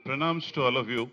pranams to all of you.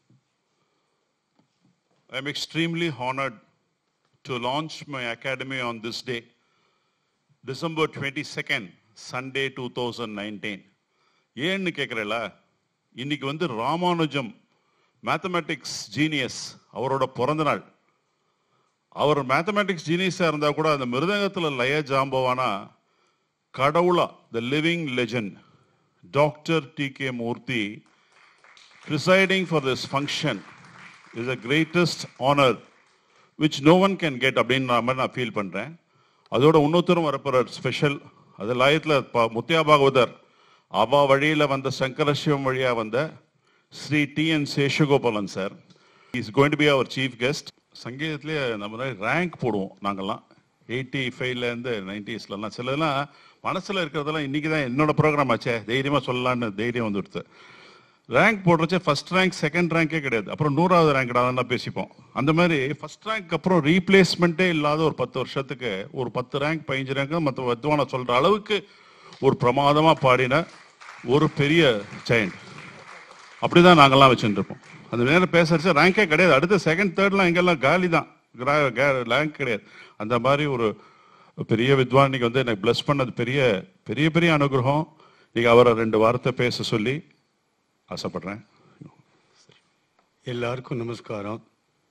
I'm extremely honored to launch my academy on this day, December 22nd, Sunday 2019. ஏன்னு கேட்குறல இன்னைக்கு வந்து Ramanujam mathematics genius அவரோட பிறந்த நாள் அவர் mathematics ஜீனியஸாக இருந்தால் கூட அந்த மிருதங்கத்தில் லய ஜாம்பவானா கடவுளா the living legend doctor T K Murthy presiding for this function is the greatest honor which no one can get அப்படின்னு நான் மாதிரி நான் ஃபீல் பண்ணுறேன் அதோட இன்னொருத்தரும் வரப்போகிறார் ஸ்பெஷல் அது லயத்தில் முத்தியா பாகவதர் அவா வழியில் வந்த சங்கரசிவம் வழியாக வந்த Sri T N Seshagopalan sir is going to be our chief guest சங்கீதத்திலே நம்ம ரேங்க் போடுவோம் நாங்கள்லாம் எயிட்டி ஃபைவ்லேருந்து நைன்டிஸ்லலாம் சிலதெல்லாம் மனசில் இருக்கிறதெல்லாம் இன்றைக்கி தான் என்னோட ப்ரோக்ராம் ஆச்சே தைரியமாக சொல்லலான்னு தைரியம் வந்துடுது ரேங்க் போடுறச்சே ஃபர்ஸ்ட் ரேங்க் செகண்ட் ரேங்கே கிடையாது அப்புறம் நூறாவது ரேங்க் தான் பேசிப்போம் அந்த மாதிரி ஃபர்ஸ்ட் ரேங்க் அப்புறம் ரீப்ளேஸ்மெண்ட்டே இல்லாத ஒரு பத்து வருஷத்துக்கு ஒரு பத்து ரேங்க் பதினஞ்சு ரேங்க் மற்ற வித்வான சொல்ற அளவுக்கு ஒரு பிரமாதமா பாடின ஒரு பெரிய ஜெயண்ட் அப்படிதான் நாங்கெல்லாம் வச்சுட்டு இருப்போம் அந்த நேரம் பேசுறச்ச ரேங்கே கிடையாது அடுத்த செகண்ட் தேர்ட்லாம் எங்கெல்லாம் காலி தான் ரேங்க் கிடையாது அந்த மாதிரி ஒரு பெரிய வித்வான் இன்னைக்கு வந்து எனக்கு பிளஸ் பண்ணது பெரிய பெரிய பெரிய அனுகிரகம் இன்னைக்கு அவரை ரெண்டு வார்த்தை பேச சொல்லி ஆசைப்படுறேன் எல்லாருக்கும் நமஸ்காரம்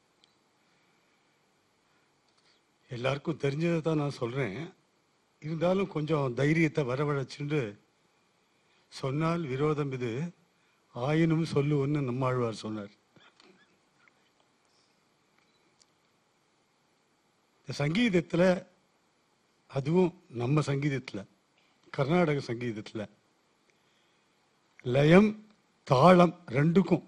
எல்லாருக்கும் தெரிஞ்சதை தான் நான் சொல்றேன் இருந்தாலும் கொஞ்சம் தைரியத்தை வரவழைச்சுண்டு சொன்னால் விரோதம் இது ஆயினும் சொல்லுவோன்னு நம்மாழ்வார் சொன்னார் இந்த சங்கீதத்துல அதுவும் நம்ம சங்கீதத்துல கர்நாடக சங்கீதத்துல லயம் தாளம் ரெண்டுக்கும்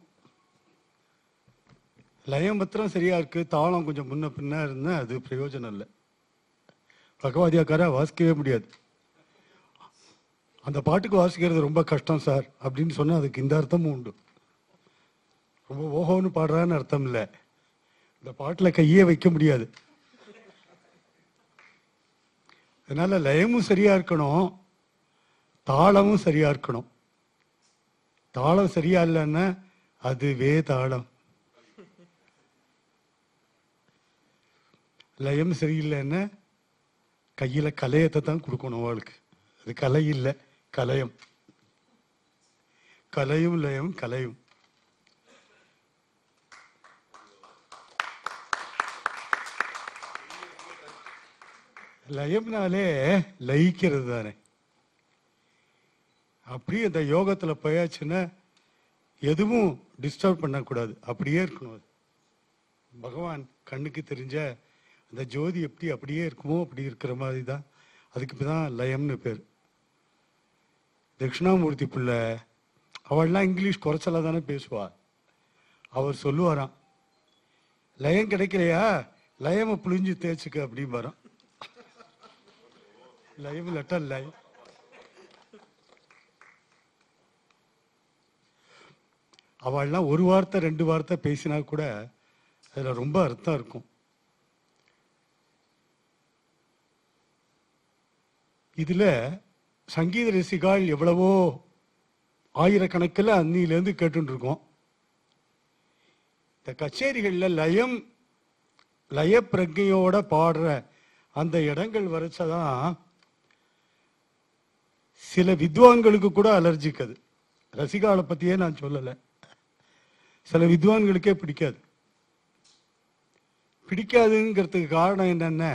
லயம் மாத்திரம் சரியா இருக்கு தாளம் கொஞ்சம் முன்ன பின்ன இருந்தா அது பிரயோஜனம் இல்லை பகவாதியாக்காரா வாசிக்கவே முடியாது அந்த பாட்டுக்கு வாசிக்கிறது ரொம்ப கஷ்டம் சார் அப்படின்னு சொன்னா அதுக்கு இந்த அர்த்தமும் உண்டு ரொம்ப ஓஹோன்னு பாடுறான்னு அர்த்தம் இல்லை இந்த பாட்டுல கையே வைக்க முடியாது அதனால லயமும் சரியா இருக்கணும் தாளமும் சரியா இருக்கணும் தாளம் சரியா இல்லைன்னா அதுவே தாளம் லயம் சரியில்லைன்னா கையில கலையத்தை தான் கொடுக்கணும் அவளுக்கு அது கலை இல்லை கலையம் கலையும் லயம் கலையும் லயம்னாலே லயிக்கிறது தானே அப்படியே இந்த யோகத்துல போயாச்சுன்னா எதுவும் டிஸ்டர்ப் பண்ணக்கூடாது அப்படியே இருக்கணும் அது பகவான் கண்ணுக்கு தெரிஞ்ச அந்த ஜோதி எப்படி அப்படியே இருக்குமோ அப்படி இருக்கிற மாதிரி தான் அதுக்கு தான் லயம்னு பேர் தட்சிணாமூர்த்தி பிள்ளை அவள்லாம் இங்கிலீஷ் குறைச்சலா தானே பேசுவா அவர் சொல்லுவாராம் லயம் கிடைக்கலையா லயமை புளிஞ்சு தேய்ச்சுக்க அப்படின்னு வரோம் லயம் இல்லாட்டா லயம் அவள்லாம் ஒரு வார்த்தை ரெண்டு வார்த்தை பேசினா கூட அதுல ரொம்ப அர்த்தம் இருக்கும் இதுல சங்கீத ரசிகால் எவ்வளவோ ஆயிரக்கணக்கில் அன்னியிலேருந்து கேட்டுட்டு இருக்கோம் இந்த கச்சேரிகள்ல லயம் லய பிரஜையோட பாடுற அந்த இடங்கள் வரைச்சதான் சில வித்வான்களுக்கு கூட அலர்ஜிக் அது ரசிகாவை பத்தியே நான் சொல்லலை சில வித்வான்களுக்கே பிடிக்காது பிடிக்காதுங்கிறதுக்கு காரணம் என்னன்னா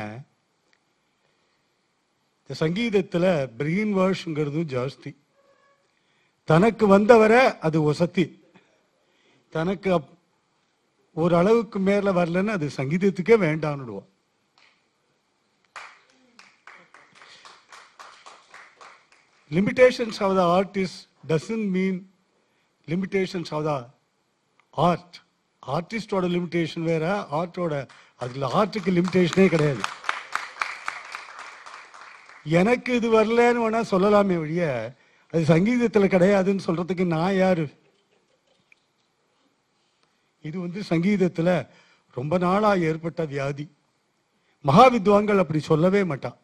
இந்த சங்கீதத்துல பிரெயின் வாஷ்ங்கிறதும் ஜாஸ்தி தனக்கு வந்தவரை அது ஒசத்தி தனக்கு அப்- ஒரு அளவுக்கு மேல வரலன்னா அது சங்கீதத்துக்கே வேண்டான்னுடுவோம் limitations of the artist doesn't mean limitations of the art ஆர்டிஸ்டோட லிமிடேஷன் வேற ஆர்ட்டோட அதுல ஆர்ட்டுக்கு லிமிடேஷனே கிடையாது எனக்கு இது வரலன்னு வேணா சொல்லலாமே ஒழிய அது சங்கீதத்துல கிடையாதுன்னு சொல்றதுக்கு நான் யாரு இது வந்து சங்கீதத்துல ரொம்ப நாளா ஏற்பட்ட வியாதி மகாவித்வான்கள் அப்படி சொல்லவே மாட்டான்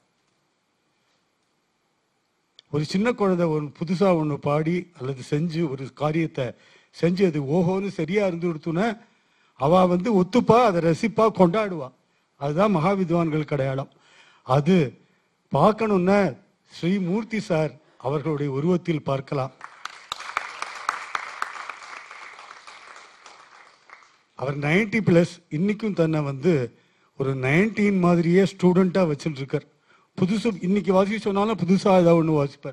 ஒரு சின்ன குழந்தை ஒன்று புதுசா ஒன்று பாடி அல்லது செஞ்சு ஒரு காரியத்தை செஞ்சது ஓஹோன்னு சரியா இருந்து கொடுத்துன அவ வந்து ஒத்துப்பா அதை ரசிப்பா கொண்டாடுவா அதுதான் மகாவித்வான்கள் அடையாளம் அது பார்க்கணும்னா ஸ்ரீ மூர்த்தி சார் அவர்களுடைய உருவத்தில் பார்க்கலாம் அவர் 90 பிளஸ் இன்னைக்கும் தன்னை வந்து ஒரு நைன்டீன் மாதிரியே ஸ்டூடெண்டா வச்சுட்டு இருக்கார் புதுசு இன்னைக்கு வாசிக்க சொன்னாலும் புதுசா ஏதாவது ஒண்ணு வாசிப்பார்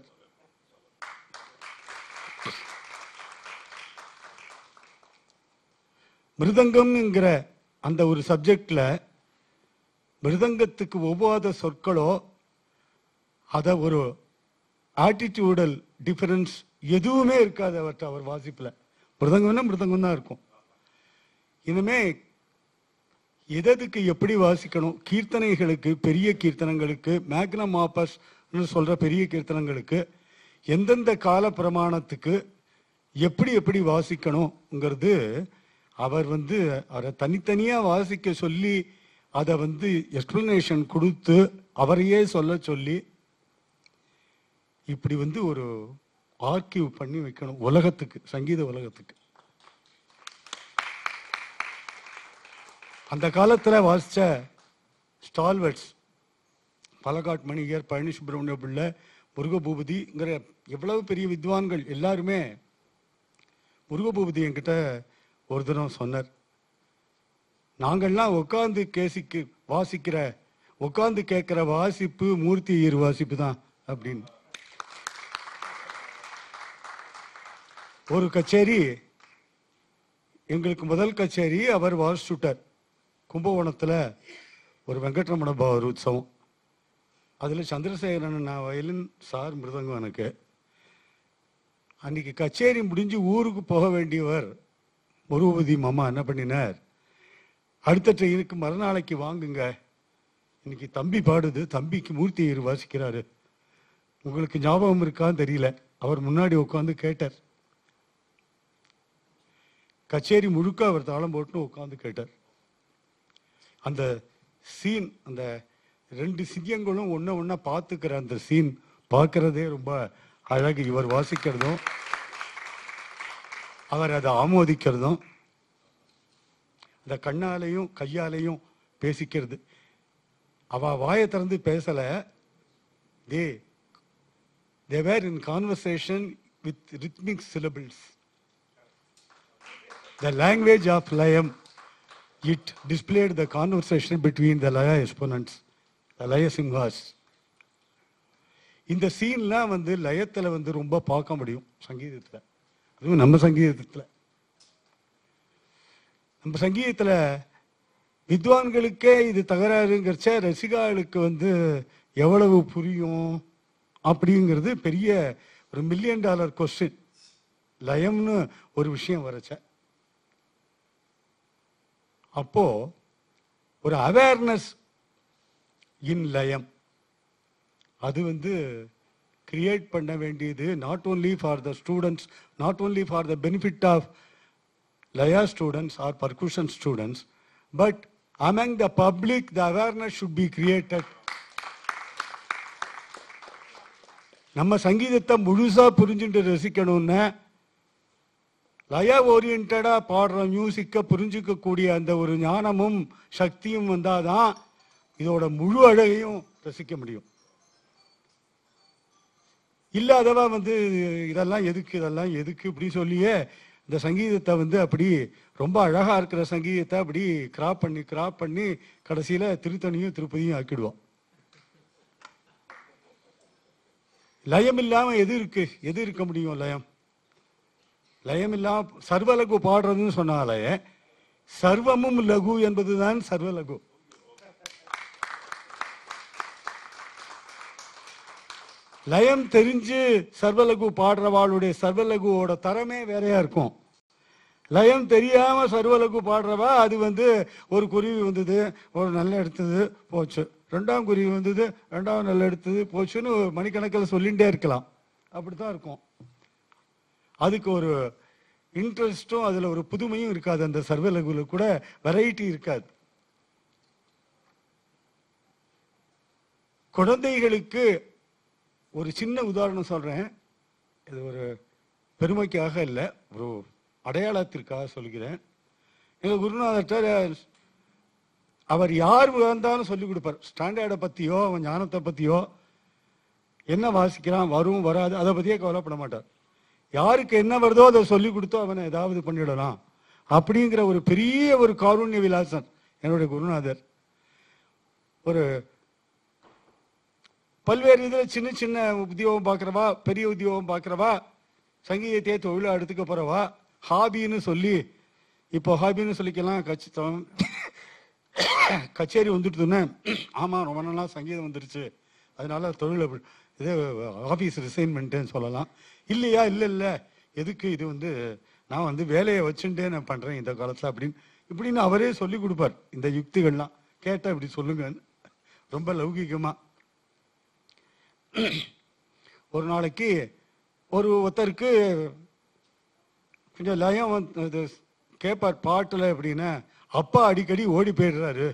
மிருதங்கம்ங்கிற அந்த ஒரு சப்ஜெக்ட்ல மிருதங்கத்துக்கு ஒவ்வாத சொற்களோ அத ஒரு ஆட்டிடியூடல் டிஃபரன்ஸ் எதுவுமே இருக்காது அவர்கிட்ட அவர் வாசிப்புல மிருதங்கம்னா மிருதங்கம் தான் இருக்கும் இனிமே எததுக்கு எப்படி வாசிக்கணும் கீர்த்தனைகளுக்கு பெரிய கீர்த்தனங்களுக்கு மேக்னம் ஆப்பஸ் சொல்ற பெரிய கீர்த்தனங்களுக்கு எந்தெந்த கால பிரமாணத்துக்கு எப்படி எப்படி வாசிக்கணுங்கிறது அவர் வந்து அவரை தனித்தனியா வாசிக்க சொல்லி அதை வந்து எக்ஸ்பிளனேஷன் கொடுத்து அவரையே சொல்ல சொல்லி இப்படி வந்து ஒரு ஆர்கிவ் பண்ணி வைக்கணும் உலகத்துக்கு சங்கீத உலகத்துக்கு அந்த காலத்துல வாசிச்ச ஸ்டால்வெட்ஸ் பலகாட் மணிகர் பழனி சுப்பிரமணிய பிள்ளை முருகபூபதிங்கிற எவ்வளவு பெரிய வித்வான்கள் எல்லாருமே முருகபூபதி என்கிட்ட ஒரு தினம் சொன்னார் நாங்கள்லாம் உட்கார்ந்து கேசிக்கு வாசிக்கிற உட்கார்ந்து கேட்கிற வாசிப்பு மூர்த்தி ஈர் வாசிப்பு தான் அப்படின்னு ஒரு கச்சேரி எங்களுக்கு முதல் கச்சேரி அவர் வாசிச்சுட்டார் கும்பகோணத்துல ஒரு வெங்கட்ரமண பவர் உற்சவம் அதுல சந்திரசேகரன் நான் வயலின் சார் மிருதங்கம் எனக்கு அன்னைக்கு கச்சேரி முடிஞ்சு ஊருக்கு போக வேண்டியவர் முருகபதி மாமா என்ன பண்ணினார் அடுத்த ட்ரெயினுக்கு மறுநாளைக்கு வாங்குங்க இன்னைக்கு தம்பி பாடுது தம்பிக்கு மூர்த்தி ஐயர் வாசிக்கிறாரு உங்களுக்கு ஞாபகம் இருக்கான்னு தெரியல அவர் முன்னாடி உட்காந்து கேட்டார் கச்சேரி முழுக்க அவர் தாளம் போட்டு உட்காந்து கேட்டார் அந்த சீன் அந்த ரெண்டு சிங்கங்களும் ஒண்ண ஒண்ணா பார்த்துக்கிற அந்த சீன் பார்க்கறதே ரொம்ப அழகு இவர் வாசிக்கிறதும் அவர் அதை ஆமோதிக்கிறதும் அந்த கண்ணாலையும் கையாலையும் பேசிக்கிறது அவ வாயை திறந்து பேசல they they were in conversation with rhythmic syllables The language of Layam, it displayed the conversation between the Laya exponents, the Laya Simhas. இந்த சீன்லாம் வந்து லயத்துல வந்து ரொம்ப பார்க்க முடியும் சங்கீதத்துல அதுவும் நம்ம சங்கீதத்துல நம்ம சங்கீதத்துல வித்வான்களுக்கே இது தகராறுங்கிறச்ச ரசிகாளுக்கு வந்து எவ்வளவு புரியும் அப்படிங்கிறது பெரிய ஒரு மில்லியன் டாலர் கொஸ்டின் லயம்னு ஒரு விஷயம் வரச்ச அப்போ ஒரு அவேர்னஸ் இன் லயம் அது வந்து கிரியேட் பண்ண வேண்டியது not only for the students not only for the benefit of laya students or percussion students but among the public the awareness should be created நம்ம சங்கீதத்தை முழுசா புரிஞ்சுட்டு ரசிக்கணும்னா லய ஓரியன்டா பாடுற மியூசிக்கை புரிஞ்சுக்கக்கூடிய அந்த ஒரு ஞானமும் சக்தியும் வந்தாதான் இதோட முழு அழகையும் ரசிக்க முடியும் இல்லாதவா வந்து இதெல்லாம் எதுக்கு இதெல்லாம் எதுக்கு இப்படி சொல்லியே இந்த சங்கீதத்தை வந்து அப்படி ரொம்ப அழகா இருக்கிற சங்கீதத்தை அப்படி கிராப் பண்ணி கிராப் பண்ணி கடைசியில திருத்தணியும் திருப்பதியும் ஆக்கிடுவோம் லயம் இல்லாம எது இருக்கு எது இருக்க முடியும் லயம் லயம் இல்லாம சர்வலகு பாடுறதுன்னு சொன்னாலே சர்வமும் லகு என்பதுதான் சர்வலகு லயம் தெரிஞ்சு சர்வலகு பாடுறவாளுடைய சர்வலகுவோட தரமே வேறையா இருக்கும் லயம் தெரியாம சர்வலகு பாடுறவா அது வந்து ஒரு குருவி வந்தது ஒரு நல்ல எடுத்தது போச்சு ரெண்டாம் குருவி வந்தது ரெண்டாவது நல்ல எடுத்தது போச்சுன்னு மணிக்கணக்கில் சொல்லிகிட்டே இருக்கலாம் அப்படித்தான் இருக்கும் அதுக்கு ஒரு இன்ட்ரெஸ்டும் அதுல ஒரு புதுமையும் இருக்காது அந்த சர்வலகுல கூட வெரைட்டி இருக்காது குழந்தைகளுக்கு ஒரு சின்ன உதாரணம் சொல்றேன் இது ஒரு பெருமைக்காக இல்லை ஒரு அடையாளத்திற்காக சொல்கிறேன் எங்க குருநாதர்கிட்ட அவர் யார் வந்தாலும் சொல்லிக் கொடுப்பார் ஸ்டாண்டர்டை பத்தியோ அவன் ஞானத்தை பத்தியோ என்ன வாசிக்கிறான் வரும் வராது அதை பத்தியே கவலைப்பட மாட்டார் யாருக்கு என்ன வருதோ அதை சொல்லி கொடுத்தோ அவனை ஏதாவது பண்ணிடலாம் அப்படிங்கிற ஒரு பெரிய ஒரு காருண்ய விலாசன் என்னுடைய குருநாதர் ஒரு பல்வேறு இதுல சின்ன சின்ன உத்தியோகம் பார்க்கறவா பெரிய உத்தியோகம் பார்க்கறவா சங்கீதத்தையே தொழிலா எடுத்துக்க போறவா ஹாபின்னு சொல்லி இப்போ ஹாபின்னு சொல்லிக்கலாம் கச்சித்தம் கச்சேரி வந்துட்டுதுன்னு ஆமா ரொம்ப நாளா சங்கீதம் வந்துருச்சு அதனால தொழில் அப்படி- இது ஆஃபீஸ் ரிசைன் பண்ணிட்டேன்னு சொல்லலாம் இல்லையா இல்ல இல்ல எதுக்கு இது வந்து நான் வந்து வேலையை வச்சுட்டே நான் பண்றேன் இந்த காலத்துல அப்படின்னு இப்படின்னு அவரே சொல்லி கொடுப்பார் இந்த யுக்திகள்லாம் கேட்டா இப்படி சொல்லுங்கன்னு ரொம்ப லௌகிகமா ஒரு நாளைக்கு ஒரு ஒருத்தருக்கு கொஞ்சம் லயம் வந்து இது கேட்பார் பாட்டுல எப்படின்னா அப்பா அடிக்கடி ஓடி போயிடுறாரு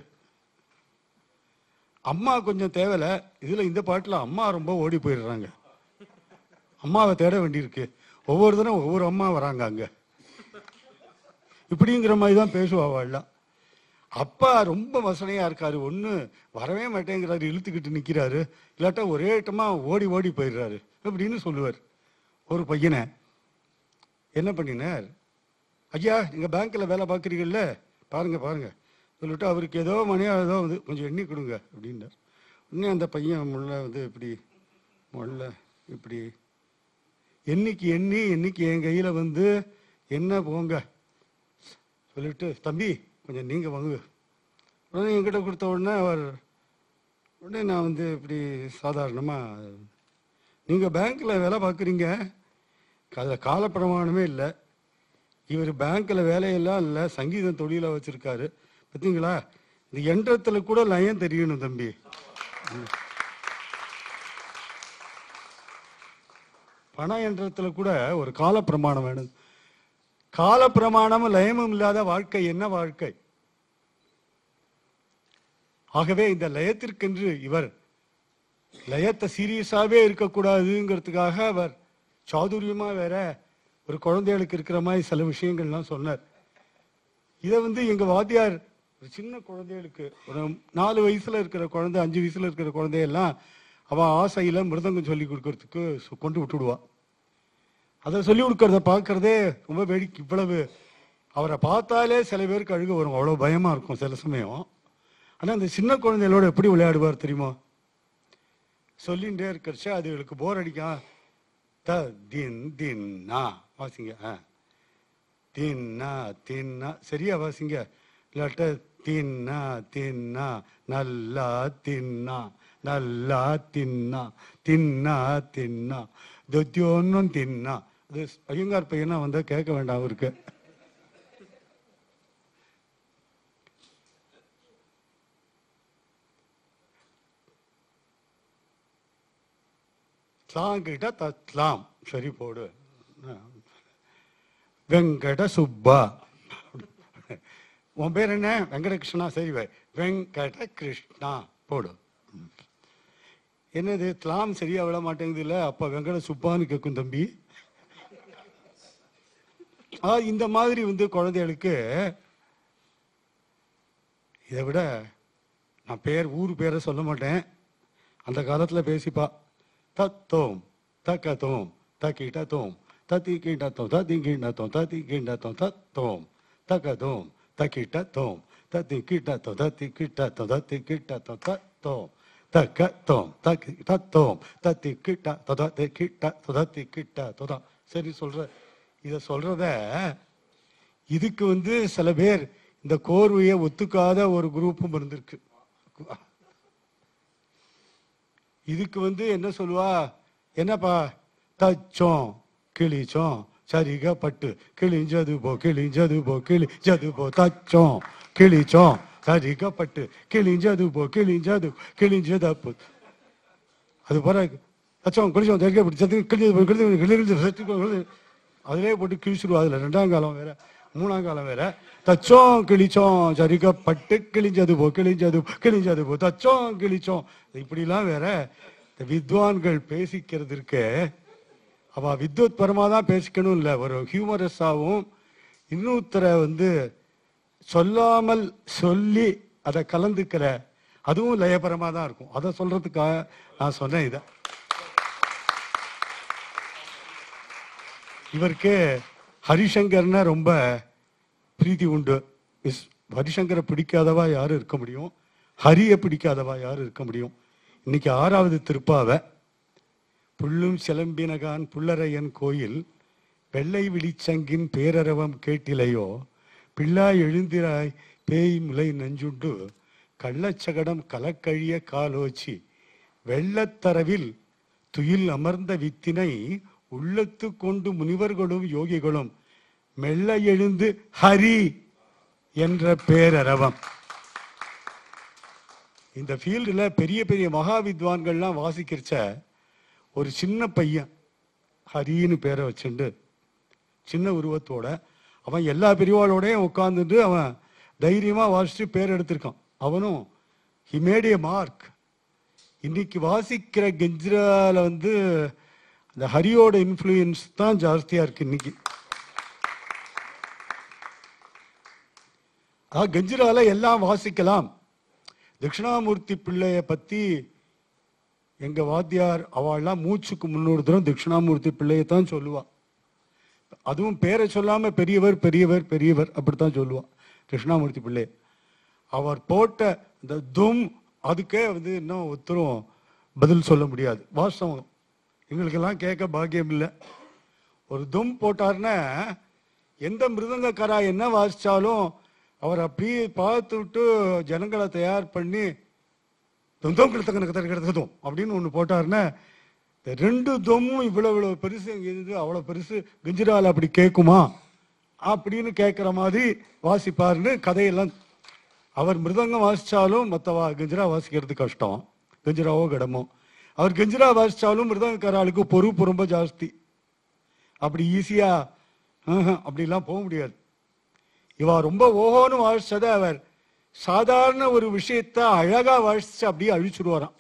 அம்மா கொஞ்சம் தேவையில்ல இதுல இந்த பாட்டுல அம்மா ரொம்ப ஓடி போயிடுறாங்க அம்மாவை தேட வேண்டியிருக்கு ஒவ்வொரு தினம் ஒவ்வொரு அம்மா வராங்க அங்க இப்படிங்கிற மாதிரி தான் பேசுவா அவள்லாம் அப்பா ரொம்ப வசனையா இருக்காரு ஒண்ணு வரவே மாட்டேங்கிறாரு இழுத்துக்கிட்டு நிக்கிறாரு இல்லாட்டா ஒரே இடமா ஓடி ஓடி போயிடுறாரு அப்படின்னு சொல்லுவார் ஒரு பையனை என்ன பண்ணினார் ஐயா நீங்க பேங்க்ல வேலை பார்க்குறீங்கல்ல பாருங்க பாருங்க சொல்லிட்டு அவருக்கு ஏதோ மணியா ஏதோ வந்து கொஞ்சம் எண்ணி கொடுங்க அப்படின்னார் உடனே அந்த பையன் முள்ள வந்து இப்படி முள்ள இப்படி என்னைக்கு எண்ணி என்னைக்கு என் கையில வந்து என்ன போங்க சொல்லிட்டு தம்பி கொஞ்சம் நீங்க வாங்க உடனே என்கிட்ட கொடுத்த உடனே அவர் உடனே நான் வந்து இப்படி சாதாரணமா நீங்க பேங்க்ல வேலை பார்க்குறீங்க அதில் காலப்பிரமாணமே இல்லை இவர் பேங்க்ல வேலையெல்லாம் இல்லை சங்கீதம் தொழிலா வச்சிருக்காரு பார்த்தீங்களா இந்த எண்ணத்துல கூட லயம் தெரியணும் தம்பி பண எண்ணத்துல கூட ஒரு காலப்பிரமாணம் வேணும் காலப்பிரமாணமும் லயமும் இல்லாத வாழ்க்கை என்ன வாழ்க்கை ஆகவே இந்த லயத்திற்கென்று இவர் லயத்தை சீரியஸாவே இருக்கக்கூடாதுங்கிறதுக்காக அவர் சாதுரியமா வேற ஒரு குழந்தைகளுக்கு இருக்கிற மாதிரி சில விஷயங்கள்லாம் சொன்னார் இதை வந்து எங்க வாத்தியார் ஒரு சின்ன குழந்தைகளுக்கு ஒரு நாலு வயசுல இருக்கிற குழந்தை அஞ்சு வயசுல இருக்கிற குழந்தையெல்லாம் அவ ஆசையில மிருதங்கம் சொல்லி கொடுக்கறதுக்கு சு- கொண்டு விட்டுடுவா அதை சொல்லி கொடுக்கறத பார்க்கறதே ரொம்ப வேடிக்கை இவ்வளவு அவரை பார்த்தாலே சில பேருக்கு அழுக வரும் அவ்வளவு பயமா இருக்கும் சில சமயம் ஆனா அந்த சின்ன குழந்தைகளோட எப்படி விளையாடுவார் தெரியுமா சொல்லிகிட்டே இருக்கிறச்ச அதுகளுக்கு போர் அடிக்கும் த தின் தின்னா வாசிங்க ஆ தின்னா தின்னா சரியா வாசிங்க இல்லாட்ட தின்னா தின்னா நல்லா தின்னா நல்லா தின்னா தின்னா தின்னா தொத்தியோன்னும் தின்னா அது ஐயங்கார் பையனா வந்தா கேட்க வேண்டாம் அவருக்கு த்லாம் கிட்ட தத்லாம் சரி போடு வெங்கட சுப்பா உன் பேர் என்ன வெங்கட கிருஷ்ணா சரி வை வெங்கட கிருஷ்ணா போடு என்னது த்லாம் சரியா விட மாட்டேங்குது இல்ல அப்ப வெங்கட சுப்பான்னு கேட்கும் தம்பி ஆ, இந்த மாதிரி வந்து குழந்தைகளுக்கு இதை விட நான் பேர் ஊர் பேரை சொல்ல மாட்டேன் அந்த காலத்துல பேசிப்பா தத்தோம் தக்கத்தோம் தக்கிட்டத்தோம் தத்தி கீண்டத்தோம் தத்தி கீண்டத்தோம் தத்தி கீண்டத்தோம் தத்தோம் தக்கதோம் தக்கிட்டத்தோம் தத்தி கிட்டத்தோம் தத்தி கிட்டத்தோம் தத்தி கிட்டத்தோம் தத்தோம் தக்கத்தோம் தக்கி தத்தோம் தத்தி கிட்ட தத்தி கிட்ட தத்தி கிட்ட தொதா சரி சொல்ற இத சொல்றத இதுக்கு வந்து சில பேர் இந்த கோர்வையை ஒத்துக்காத ஒரு குரூப்பும் இருந்திருக்கு இதுக்கு வந்து என்ன சொல்லுவா என்னப்பா தச்சோம் கிழிச்சோம் சரிக பட்டு கிழிஞ்சது போ கிழிஞ்சது போ கிழிஞ்சது போ தச்சோம் கிழிச்சோம் சரிக பட்டு கிழிஞ்சது போ கிழிஞ்சது கிழிஞ்சது போ அது போற தச்சோம் கிழிச்சோம் சரிக பட்டு சத்து கிழிஞ்சது போ கிழிஞ்சது கிழிஞ்சது சத்து கிழிஞ்சது. அதிலே போட்டு கிழிச்சிருவா அதுல ரெண்டாம் காலம் வேற மூணாம் காலம் வேற தச்சோம் கிழிச்சோம் சரிக பட்டு கிழிஞ்சது போ கிழிஞ்சது போ, கிழிஞ்சது போ தச்சோம் கிழிச்சோம் இப்படிலாம் வேற இந்த வித்வான்கள் பேசிக்கிறது இருக்க அவ வித்வத் பரமா தான் பேசிக்கணும் இல்ல ஒரு ஹியூமரஸாவும் இன்னொருத்தரை வந்து சொல்லாமல் சொல்லி அதை கலந்துக்கிற அதுவும் லயபரமா தான் இருக்கும் அதை சொல்றதுக்காக நான் சொன்னேன் இதை இவருக்கு ஹரிசங்கர்னா ரொம்ப பிரீத்தி உண்டு மிஸ் ஹரிசங்கரை பிடிக்காதவா யாரும் இருக்க முடியும் ஹரியை பிடிக்காதவா யாரும் இருக்க முடியும் இன்னைக்கு ஆறாவது திருப்பாவை புள்ளும் சிலம்பினகான் புல்லரையன் கோயில் வெள்ளை விழிச்சங்கின் பேரரவம் கேட்டிலையோ பிள்ளாய் எழுந்திராய் பேய் முலை நஞ்சுண்டு கள்ளச்சகடம் கலக்கழிய காலோச்சி வெள்ளத்தரவில் துயில் அமர்ந்த வித்தினை உள்ளத்து கொண்டு முனிவர்களும் யோகிகளும் மெல்ல எழுந்து ஹரி என்ற பேரரவம் இந்த ஃபீல்டுல பெரிய பெரிய மகா வித்வான்கள்லாம் வாசிக்கிறச்ச ஒரு சின்ன பையன் ஹரின்னு பேரை வச்சுண்டு சின்ன உருவத்தோட அவன் எல்லா பெரியவாளோடயும் உட்காந்துட்டு அவன் தைரியமா வாசிச்சு பேர் எடுத்திருக்கான் அவனும் ஹி மேட் ஏ மார்க் இன்னைக்கு வாசிக்கிற கெஞ்சிரால வந்து அந்த ஹரியோட இன்ஃப்ளூயன்ஸ் தான் ஜாஸ்தியா இருக்கு இன்னைக்கு ஆ கெஞ்சிரால எல்லாம் வாசிக்கலாம் தட்சிணாமூர்த்தி பிள்ளைய பத்தி எங்க வாத்தியார் அவள்லாம் மூச்சுக்கு முன்னூறு தரம் தட்சிணாமூர்த்தி பிள்ளையை தான் சொல்லுவா அதுவும் பேரை சொல்லாம பெரியவர் பெரியவர் பெரியவர் அப்படித்தான் சொல்லுவா தட்சிணாமூர்த்தி பிள்ளை அவர் போட்ட இந்த தும் அதுக்கே வந்து இன்னும் ஒருத்தரும் பதில் சொல்ல முடியாது வாஸ்தவம் எங்களுக்கெல்லாம் கேட்க பாக்கியம் இல்லை ஒரு தும் போட்டாருன்னா எந்த மிருதங்கக்காரா என்ன வாசிச்சாலும் அவர் அப்படியே பார்த்து விட்டு ஜனங்களை தயார் பண்ணி தொந்தம் கிடத்தக்க கிடத்ததும் அப்படின்னு ஒன்று போட்டாருன்னா இந்த ரெண்டு தொம்மும் இவ்வளவு இவ்வளவு பெருசு இங்க இருந்து அவ்வளவு பெருசு கெஞ்சிரால் அப்படி கேட்குமா அப்படின்னு கேட்குற மாதிரி வாசிப்பாருன்னு கதையெல்லாம் அவர் மிருதங்கம் வாசிச்சாலும் மற்றவா கெஞ்சிரா வாசிக்கிறது கஷ்டம் கெஞ்சிராவோ கடமோ அவர் கெஞ்சிரா வாசிச்சாலும் மிருதங்கக்காராளுக்கு பொறுப்பு ரொம்ப ஜாஸ்தி அப்படி ஈஸியா அப்படிலாம் போக முடியாது இவா ரொம்ப ஓஹோன்னு வாசிச்சதை அவர் சாதாரண ஒரு விஷயத்த அழகா வாசிச்சு அப்படியே அழிச்சுடுவாராம்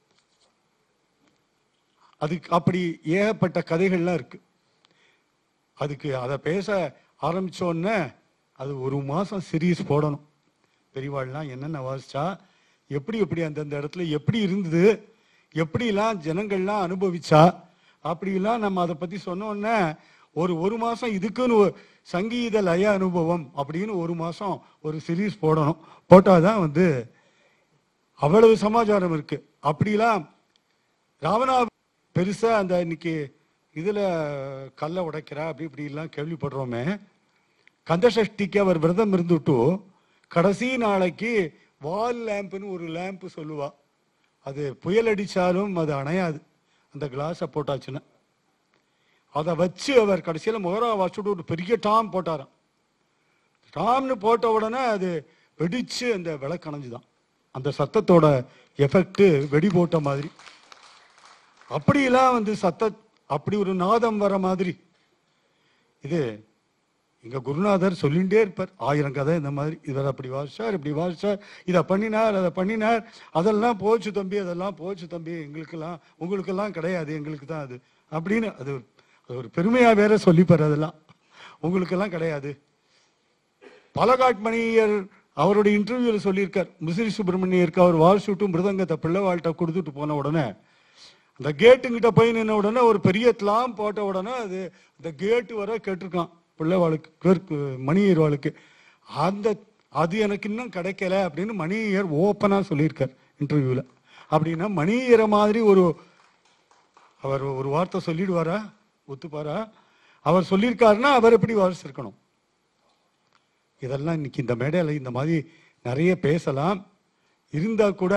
அதுக்கு அப்படி ஏகப்பட்ட கதைகள்லாம் இருக்கு அதுக்கு அதை பேச ஆரம்பிச்சோன்னே அது ஒரு மாசம் சீரீஸ் போடணும் பெரியவாள்லாம் என்னென்ன வாசிச்சா எப்படி எப்படி அந்தந்த இடத்துல எப்படி இருந்தது எப்படிலாம் ஜனங்கள்லாம் அனுபவிச்சா அப்படிலாம் நம்ம அதை பத்தி சொன்னோன்னே ஒரு ஒரு மாசம் இதுக்குன்னு ஒரு சங்கீத லய அனுபவம் அப்படின்னு ஒரு மாசம் ஒரு சீரீஸ் போடணும் போட்டாதான் வந்து அவ்வளவு சமாச்சாரம் இருக்கு அப்படிலாம் ராவணா பெருசா அந்த இன்னைக்கு இதுல கல்லை உடைக்கிறா அப்படி இப்படி எல்லாம் கேள்விப்படுறோமே கந்தசஷ்டிக்கு அவர் விரதம் இருந்துட்டு கடைசி நாளைக்கு வால் லேம்புன்னு ஒரு லேம்ப் சொல்லுவா அது புயல் அடிச்சாலும் அது அணையாது அந்த கிளாஸை போட்டாச்சுன்னா அதை வச்சு அவர் கடைசியில் முகரா வச்சுட்டு ஒரு பெரிய டாம் போட்டாராம் டாம்னு போட்ட உடனே அது வெடிச்சு அந்த விளக்கு அணைஞ்சுதான் அந்த சத்தத்தோட எஃபெக்ட் வெடி போட்ட மாதிரி அப்படியெல்லாம் வந்து சத்த அப்படி ஒரு நாதம் வர மாதிரி இது எங்க குருநாதர் சொல்லிகிட்டே இருப்பார் ஆயிரம் கதை இந்த மாதிரி இவர் அப்படி வாசிச்சார் இப்படி வாசிச்சார் இதை பண்ணினார் அதை பண்ணினார் அதெல்லாம் போச்சு தம்பி அதெல்லாம் போச்சு தம்பி எங்களுக்கெல்லாம் உங்களுக்கெல்லாம் கிடையாது எங்களுக்கு தான் அது அப்படின்னு அது ஒரு- அது ஒரு பெருமையா வேற சொல்லிப்பார் அதெல்லாம் உங்களுக்கெல்லாம் கிடையாது பலகாட்மணியர் அவருடைய இன்டர்வியூல சொல்லியிருக்கார் முசிறி சுப்பிரமணியருக்கு அவர் வாசிட்டும் மிருதங்கத்தை பிள்ளைவாழ்கிட்ட கொடுத்துட்டு போன உடனே அந்த கேட்டுங்கிட்ட போய் நின்ன உடனே ஒரு பெரிய தலாம் போட்ட உடனே அது அந்த கேட்டு வர கேட்டிருக்கான் பிள்ளைவாளுக்கு கிளர்க்கு மணியர்வாளுக்கு அந்த அது எனக்கு இன்னும் கிடைக்கல அப்படின்னு மணியர் ஓப்பனா சொல்லியிருக்கார் இன்டர்வியூல அப்படின்னா மணியரை மாதிரி ஒரு அவர் ஒரு வார்த்தை சொல்லிடுவாரா ஒத்துப்பாரா அவர் சொல்லியிருக்காருன்னா அவர் எப்படி வாசிச்சிருக்கணும் இதெல்லாம் இன்னைக்கு இந்த மேடையில இந்த மாதிரி நிறைய பேசலாம் இருந்தா கூட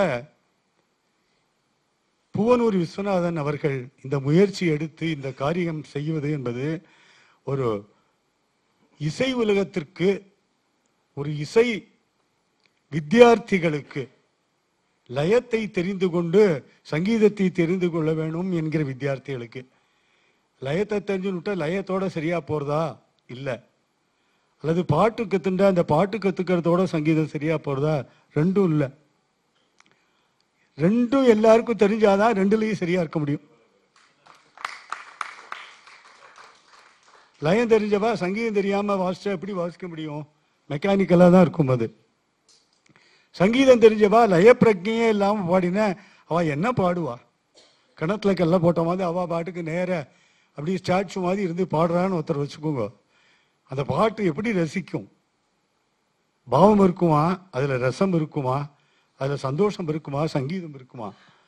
பூவனூர் விஸ்வநாதன் அவர்கள் இந்த முயற்சி எடுத்து இந்த காரியம் செய்வது என்பது ஒரு இசை உலகத்திற்கு ஒரு இசை வித்தியார்த்திகளுக்கு லயத்தை தெரிந்து கொண்டு சங்கீதத்தை தெரிந்து கொள்ள வேணும் என்கிற வித்தியார்த்திகளுக்கு லயத்தை தெரிஞ்சுக்கிட்ட லயத்தோட சரியா போறதா இல்ல அல்லது பாட்டு கத்துண்டா அந்த பாட்டு கத்துக்கிறதோட சங்கீதம் சரியா போறதா ரெண்டும் இல்ல ரெண்டும் எல்லாருக்கும் தெரிஞ்சாதான் ரெண்டுலயும் சரியா இருக்க முடியும் லயம் தெரிஞ்சவா சங்கீதம் தெரியாம வாசிச்சா எப்படி வாசிக்க முடியும் மெக்கானிக்கலா தான் இருக்கும் அது சங்கீதம் தெரிஞ்சவா லய பிரஜையே இல்லாம பாடினா அவ என்ன பாடுவா கிணத்துல கல்ல போட்ட மாதிரி அவ பாட்டுக்கு நேர அப்படி ஸ்டாச்சு மாதிரி இருந்து பாடுறான்னு ஒருத்தர் வச்சுக்கோங்க அந்த பாட்டு எப்படி ரசிக்கும் பாவம் இருக்குமா அதுல ரசம் இருக்குமா அதுல சந்தோஷம் இருக்குமா சங்கீதம் இருக்குமா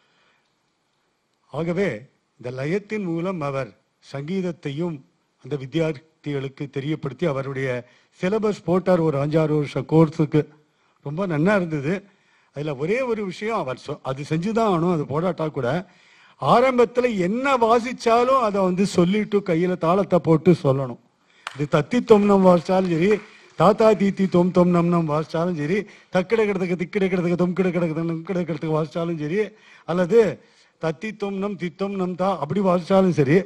ஆகவே இந்த லயத்தின் மூலம் அவர் சங்கீதத்தையும் அந்த வித்தியார்த்திகளுக்கு தெரியப்படுத்தி அவருடைய சிலபஸ் போட்டார் ஒரு அஞ்சாறு வருஷம் கோர்ஸுக்கு ரொம்ப நன்னா இருந்தது அதுல ஒரே ஒரு விஷயம் அவர் சொ- அது செஞ்சுதான் ஆகணும் அது போடாட்டா கூட ஆரம்பத்துல என்ன வாசிச்சாலும் அதை வந்து சொல்லிட்டு கையில தாளத்தை போட்டு சொல்லணும் இது தத்தி தொம்னம் வாசிச்சாலும் சரி தாத்தா தீத்தி தொம் தொம் நம் நம் வாசிச்சாலும் சரி தக்கிட கிடத்துக்கு திக்கிட கிடத்துக்கு தொம் கிட கிடக்கு நம்கிட கிடத்துக்கு வாசிச்சாலும் சரி அல்லது தத்தி தொம் நம் தித்தம் நம் தா அப்படி வாசிச்சாலும் சரி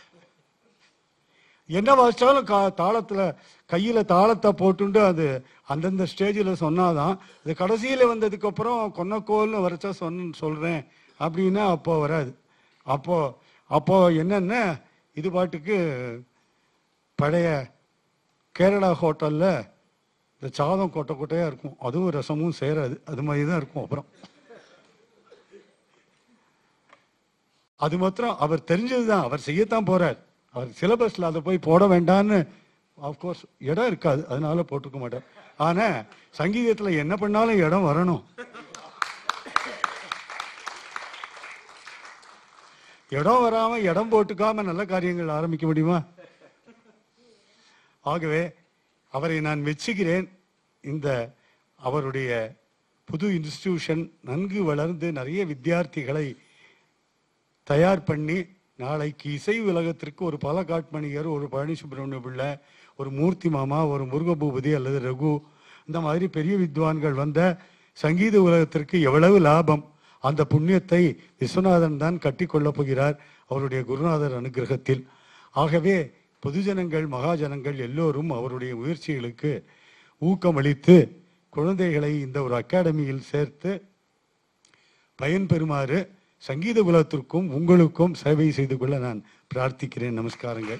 என்ன வாசிச்சாலும் கா தாளத்துல கையில தாளத்தை போட்டுண்டு அது அந்தந்த ஸ்டேஜில் சொன்னாதான் அது கடைசியில வந்ததுக்கு அப்புறம் கொன்னக்கோல்னு வரைச்சா சொன்ன சொல்றேன் அப்படின்னா அப்போ வராது அப்போ அப்போ என்னன்னா இது பாட்டுக்கு பழைய கேரளா ஹோட்டல்ல இந்த சாதம் கொட்டை கொட்டையா இருக்கும் அதுவும் ரசமும் சேராது அது மாதிரி தான் இருக்கும் அப்புறம் அது மாத்திரம் அவர் தெரிஞ்சதுதான் அவர் செய்யத்தான் போறார் அவர் சிலபஸ்ல அதை போய் போட வேண்டாம்னு கோர்ஸ் இடம் இருக்காது அதனால போட்டுக்க மாட்டார் ஆனா சங்கீதத்துல என்ன பண்ணாலும் இடம் வரணும் இடம் வராம இடம் போட்டுக்காம நல்ல காரியங்கள் ஆரம்பிக்க முடியுமா ஆகவே அவரை நான் மெச்சுகிறேன் இந்த அவருடைய புது இன்ஸ்டிடியூஷன் நன்கு வளர்ந்து நிறைய வித்தியார்த்திகளை தயார் பண்ணி நாளைக்கு இசை உலகத்திற்கு ஒரு பல காட்மணியர் ஒரு பழனி சுப்பிரமணிய பிள்ளை ஒரு மூர்த்தி மாமா ஒரு முருகபூபதி அல்லது ரகு இந்த மாதிரி பெரிய வித்வான்கள் வந்த சங்கீத உலகத்திற்கு எவ்வளவு லாபம் அந்த புண்ணியத்தை விஸ்வநாதன் தான் கட்டி கொள்ளப் போகிறார் அவருடைய குருநாதர் அனுகிரகத்தில் ஆகவே பொதுஜனங்கள் மகாஜனங்கள் எல்லோரும் அவருடைய முயற்சிகளுக்கு ஊக்கமளித்து குழந்தைகளை இந்த ஒரு அகாடமியில் சேர்த்து பயன் பெறுமாறு சங்கீத குலத்திற்கும் உங்களுக்கும் சேவை செய்து கொள்ள நான் பிரார்த்திக்கிறேன் நமஸ்காரங்கள்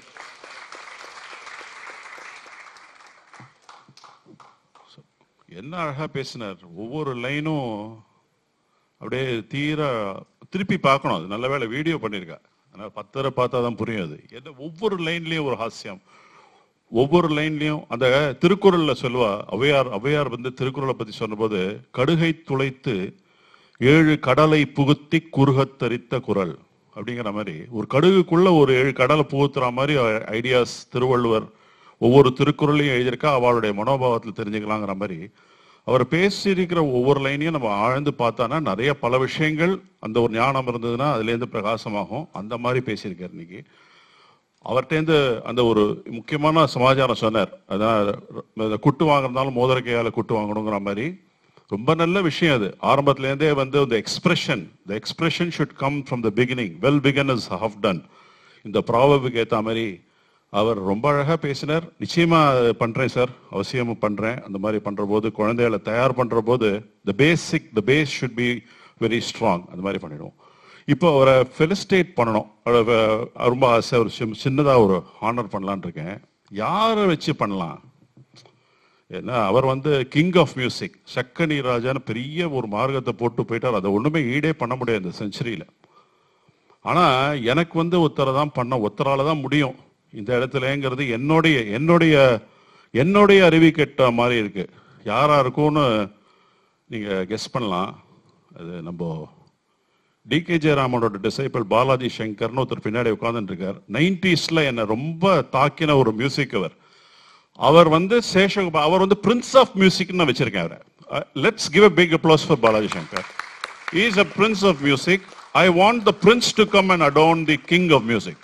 என்ன அழகா பேசினார் ஒவ்வொரு லைனும் அப்படியே தீர திருப்பி பார்க்கணும் அது நல்ல வேளை வீடியோ பண்ணியிருக்கா ஆனால் பத்து தடவை பார்த்தா தான் புரியும் அது என்ன ஒவ்வொரு லைன்லயும் ஒரு ஹாஸ்யம் ஒவ்வொரு லைன்லயும் அந்த திருக்குறள்ல சொல்லுவா ஔவையார் ஔவையார் வந்து திருக்குறளை பத்தி சொன்னபோது கடுகை துளைத்து ஏழு கடலை புகுத்தி குறுகத் தரித்த குறள் அப்படிங்கிற மாதிரி ஒரு கடுகுக்குள்ள ஒரு ஏழு கடலை புகுத்துற மாதிரி ஐடியாஸ் திருவள்ளுவர் ஒவ்வொரு திருக்குறளையும் எழுதியிருக்கா அவளுடைய மனோபாவத்தில் தெரிஞ்சுக்கலாங்கிற மாதிரி அவர் பேசியிருக்கிற ஒவ்வொரு லைனையும் நம்ம ஆழ்ந்து பார்த்தானா நிறைய பல விஷயங்கள் அந்த ஒரு ஞானம் இருந்ததுன்னா அதுலேருந்து பிரகாசமாகும் அந்த மாதிரி பேசியிருக்காரு இன்னைக்கு அவர்கிட்டேருந்து அந்த ஒரு முக்கியமான சமாச்சாரம் சொன்னார் அதான் இந்த குட்டு வாங்குறதுனாலும் மோதிர கையால குட்டு வாங்கணுங்கிற மாதிரி ரொம்ப நல்ல விஷயம் அது ஆரம்பத்துல இருந்தே வந்து இந்த expression the expression should come from the beginning well begun is half done இந்த ப்ராபபுக்கு ஏற்ற மாதிரி அவர் ரொம்ப அழகா பேசினார் நிச்சயமா அது பண்றேன் சார் அவசியமா பண்றேன் அந்த மாதிரி பண்ற போது குழந்தைகளை தயார் பண்ற போது the basic the base should be very strong அந்த மாதிரி பண்ணிடுவோம் இப்போ அவரை ஃபெலிஸ்டேட் பண்ணணும் அவரை வ- ரொம்ப ஆசை ஒரு சின்ன- சின்னதா ஒரு ஹானர் பண்ணலான்னு இருக்கேன் யாரை வச்சு பண்ணலாம் ஏன்னா அவர் வந்து கிங் ஆஃப் மியூசிக் சக்கனி ராஜான்னு பெரிய ஒரு மார்க்கத்தை போட்டு போயிட்டார் அதை ஒண்ணுமே ஈடே பண்ண முடியாது இந்த செஞ்சுரியில ஆனா எனக்கு வந்து ஒருத்தரை தான் பண்ண ஒருத்தரால தான் முடியும் இந்த இடத்துலங்கிறது என்னுடைய என்னுடைய என்னுடைய அறிவு கெட்ட மாதிரி இருக்கு யாரா இருக்கும்னு நீங்க கெஸ் பண்ணலாம் அது நம்ம டி கே ஜெயராமனோட டிசைபிள் பாலாஜி சங்கர்னு ஒருத்தர் பின்னாடி உட்கார்ந்துட்டு இருக்கார் நைன்டிஸ்ல என்னை ரொம்ப தாக்கின ஒரு மியூசிக் அவர் அவர் வந்து சேஷகோபா அவர் வந்து பிரின்ஸ் ஆஃப் மியூசிக்னு நான் வச்சிருக்கேன் அவரை let's give a big applause for Balaji Shankar is a prince of music I want the prince to come and adorn the king of music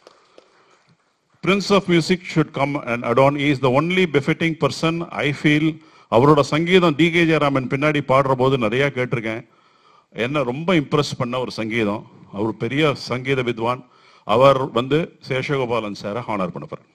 prince of music should come and adorn is the only befitting person I feel அவரோட சங்கீதம் D K Jayaraman பின்னாடி பாடுற போது நிறைய கேட்டிருக்கேன் என்ன ரொம்ப Impress பண்ண ஒரு சங்கீதம் அவர் பெரிய சங்கீத வித்வான் அவர் வந்து சேஷகோபாலன் சாரை ஹானர் பண்ண போறார்